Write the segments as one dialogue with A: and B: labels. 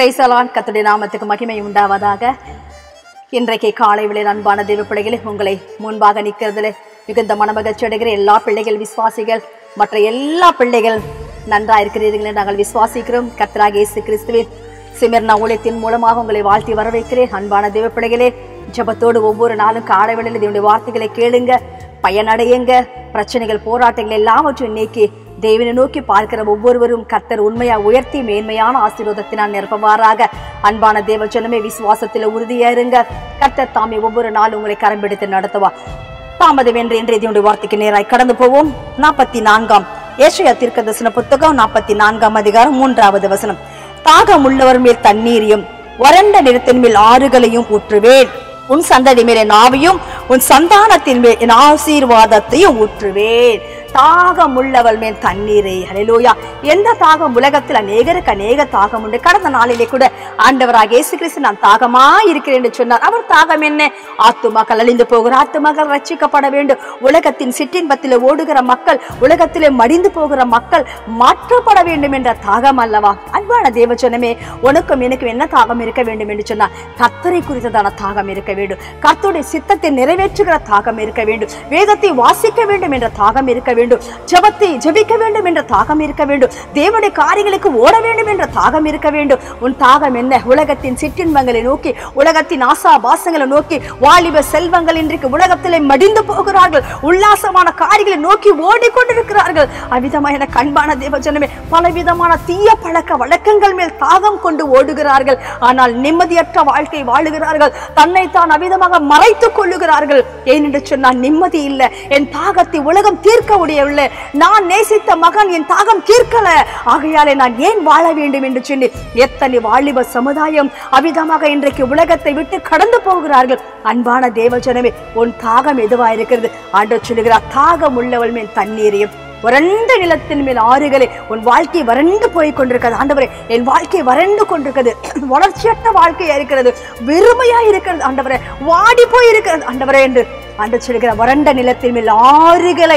A: பிரைசலான் கத்துடைய நாமத்துக்கு மகிமை உண்டாவதாக இன்றைக்கு காலை வேளையில் அன்பான தேவ பிள்ளைகளே உங்களை முன்பாக நிற்கிறதுல மிகுந்த மனமகிழ்ச்சி அடைகிற எல்லா பிள்ளைகள் விசுவாசிகள் மற்ற எல்லா பிள்ளைகள் நன்றா இருக்கிறீர்களே நாங்கள் விசுவாசிக்கிறோம் கர்த்தராக இயேசு கிறிஸ்துவின் சிமிர்னா ஊழியத்தின் மூலமாக உங்களை வாழ்த்தி வரவேற்கிறேன் அன்பான தேவ பிள்ளைகளே ஜெபத்தோடு ஒவ்வொரு நாளும் காலை வேளையில் இதனுடைய வார்த்தைகளை கேளுங்க பயனடையுங்க பிரச்சனைகள் போராட்டங்கள் எல்லாவற்றையும் நீக்கி தேவனை நோக்கி பார்க்கிற ஒவ்வொருவரும் கர்த்தர் உண்மையா உயர்த்தி மேன்மையான ஆசீர்வாதத்தினால் நிரப்புவாராக அன்பான தேவ ஜனமே விசுவாசத்தில் உறுதியா இருங்க கர்த்தர் தாமே ஒவ்வொரு நாளும் உங்களை கரம் பிடித்து நடத்துவா தாமதம் என்று இன்றைய தேவனுடைய வார்த்தைக்கு நேராய் கடந்து போவோம் நாற்பத்தி நான்காம் ஏஷையா தீர்க்க தரிசன புத்தகம் நாற்பத்தி நான்காம் அதிகாரம் மூன்றாவது வசனம் தாகம் உள்ளவர் மேல் தண்ணீரையும் வறண்ட நிலத்தின் மேல் ஆறுகளையும் ஊற்றுவேன் உன் சந்ததி மேல் என் ஆவியும் உன் சந்தானத்தின் மேல் என் ஆசீர்வாதத்தையும் ஊற்றுவேன் தாகம் உள்ளவள் மேல் தண்ணீரை ஹalleluya எந்த தாகம் உலகத்தில் அநேகருக்கு அநேக தாகம் உண்டு கடந்த நாளிலே கூட ஆண்டவராக இயேசு கிறிஸ்து நான் தாகமா இருக்கிறேன் என்று சொன்னார் அவர் தாகம் என்ன ஆத்துமாக்கள் அழிந்து போகிற ஆத்துமாக்கள் ரட்சிக்கப்பட வேண்டும் உலகத்தின் சிற்றின்பத்தில் ஓடுகிற மக்கள் உலகத்திலே மடிந்து போகிற மக்கள் மாற்றப்பட வேண்டும் என்ற தாகம் அல்லவா அன்பான தேவச்சனமே உனக்கும் எனக்கும் என்ன தாகம் இருக்க வேண்டும் என்று சொன்னால் கர்த்தரை குறித்ததான தாகம் இருக்க வேண்டும் கர்த்தருடைய சித்தத்தை நிறைவேற்றுகிற தாகம் இருக்க வேண்டும் வேதத்தை வாசிக்க வேண்டும் என்ற தாகம் இருக்க வேண்டும் ஜெபத்தை ஜெபிக்க வேண்டும் என்ற தாகம் இருக்க வேண்டும் தேவனுடைய காரியங்களுக்கு ஓட வேண்டும் என்ற தாகம் இருக்க வேண்டும் உன் தாகம் என்ன உலகத்தின் சிற்றின்பங்களை நோக்கி உலகத்தின் ஆசா பாசங்களை நோக்கி வாலிப செல்வங்கள் இன்றைக்கு உலகத்திலே மடிந்து போகிறார்கள் உல்லாசமான காரியங்களை நோக்கி ஓடிக்கொண்டிருக்கிறார்கள் அவ்விதமான கண்பான தேவஜனமே பலவிதமான தீய பழக்க வழக்கங்கள் மேல் தாகம் கொண்டு ஓடுகிறார்கள் ஆனால் நிம்மதியற்ற வாழ்க்கை வாழுகிறார்கள் தன்னைத்தான் அவ்விதமாக மறைத்துக் கொள்ளுகிறார்கள் ஏனென்று சொன்னால் நிம்மதி இல்லை என் தாகத்தை உலகம் தீர்க்க முடியவில்லை நான் நேசித்த மகன் என் தாகம் தீர்க்கல ஆகையாலே நான் ஏன் வாழ வேண்டும் என்று சொல்லி எத்தனை வாலிப சமுதாயம் அவ்விதமாக இன்றைக்கு உலகத்தை விட்டு கடந்து போகிறார்கள் அன்பான தேவஜனமே உன் தாகம் எதுவா இருக்கிறது ஆண்டவர் சொல்லுகிறார் தாகம் உள்ளவள் மேல் தண்ணீரையும் வறண்ட நிலத்தின் மேல் ஆறுகளே உன் வாழ்க்கை வறண்டு போய் கொண்டிருக்கிறது ஆண்டவரே என் வாழ்க்கை வறண்டு கொண்டிருக்கிறது வளர்ச்சியற்ற வாழ்க்கையா இருக்கிறது வெறுமையா இருக்கிறது ஆண்டவரே வாடி போய் இருக்கிறது ஆண்டவரே என்று ஆண்டு சொல்லுகிற வறண்ட நிலத்தின் மேல் ஆறுகளை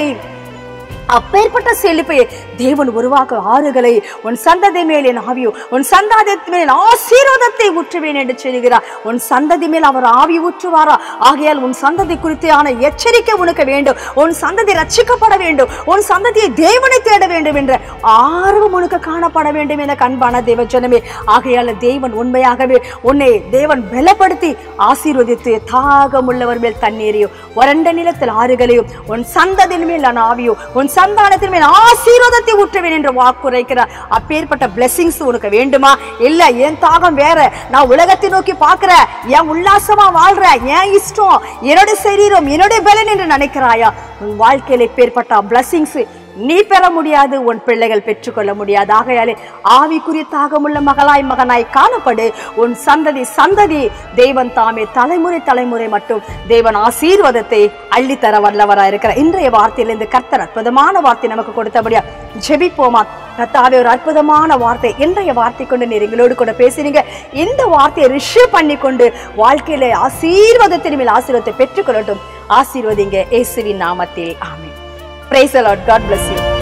A: அப்பேற்பட்ட செழிப்பை தேவன் உருவாக்க ஆறுகளை உன் சந்ததி மேல் என் ஆவியோ உன் சந்தாதத்தின் மேல் ஆசீர்வாதத்தை ஊற்றுவேன் என்று சொல்கிறார் உன் சந்ததி மேல் அவர் ஆவி ஊற்றுவாரா ஆகையால் உன் சந்ததி குறித்தான எச்சரிக்கை உனக்கு வேண்டும் உன் சந்ததி ரட்சிக்கப்பட வேண்டும் உன் சந்ததியை தேவனை தேட வேண்டும் என்ற ஆர்வம் உனக்கு காணப்பட வேண்டும் என கண்பான தேவஜனமே ஆகையால் தேவன் உண்மையாகவே உன்னை தேவன் பலப்படுத்தி ஆசீர்வதித்து தாகம் உள்ளவர் மேல் தண்ணீரையும் வறண்ட நிலத்தில் ஆறுகளையும் உன் சந்ததியின் மேல் நான் ஆவியோ உன் சந்தானத்தின் மேல் ஆசீர்வாதத்தை ஊற்றுவேன் என்று வாக்குரைக்கிறார் அப்பேற்பட்ட பிளெஸிங்ஸ் உனக்கு வேண்டுமா இல்ல என் தாகம் வேற நான் உலகத்தை நோக்கி பார்க்கிறேன் என் உல்லாசமா வாழ்றேன் என் இஷ்டம் என்னோட சரீரம் என்னோட பலன் என்று நினைக்கிறாயா உன் வாழ்க்கையில இப்பேற்பட்ட பிளெஸிங்ஸ் நீ பெற முடியாது உன் பிள்ளைகள் பெற்றுக்கொள்ள முடியாது ஆகையாலே ஆவிக்குரிய தாகமுள்ள மகளாய் மகனாய் காணப்படு உன் சந்ததி சந்ததி தேவன் தாமே தலைமுறை தலைமுறை மட்டும் தேவன் ஆசீர்வாதத்தை அள்ளித்தர வல்லவராய் இருக்கிறார் இன்றைய வார்த்தையிலிருந்து கர்த்தர் அற்புதமான வார்த்தை நமக்கு கொடுத்தபடியா ஜெபிப்போமா கர்த்தாவே ஒரு அற்புதமான வார்த்தை இன்றைய வார்த்தை கொண்டு நீர் எங்களோடு கூட பேசுறீங்க இந்த வார்த்தையை ரிஷீவ் பண்ணி கொண்டு வாழ்க்கையில ஆசீர்வாதத்தின் மேல் ஆசீர்வாதத்தை பெற்றுக்கொள்ளட்டும் ஆசீர்வதிங்க இயேசுவின் நாமத்தில் ஆமென் Praise the Lord. God bless you.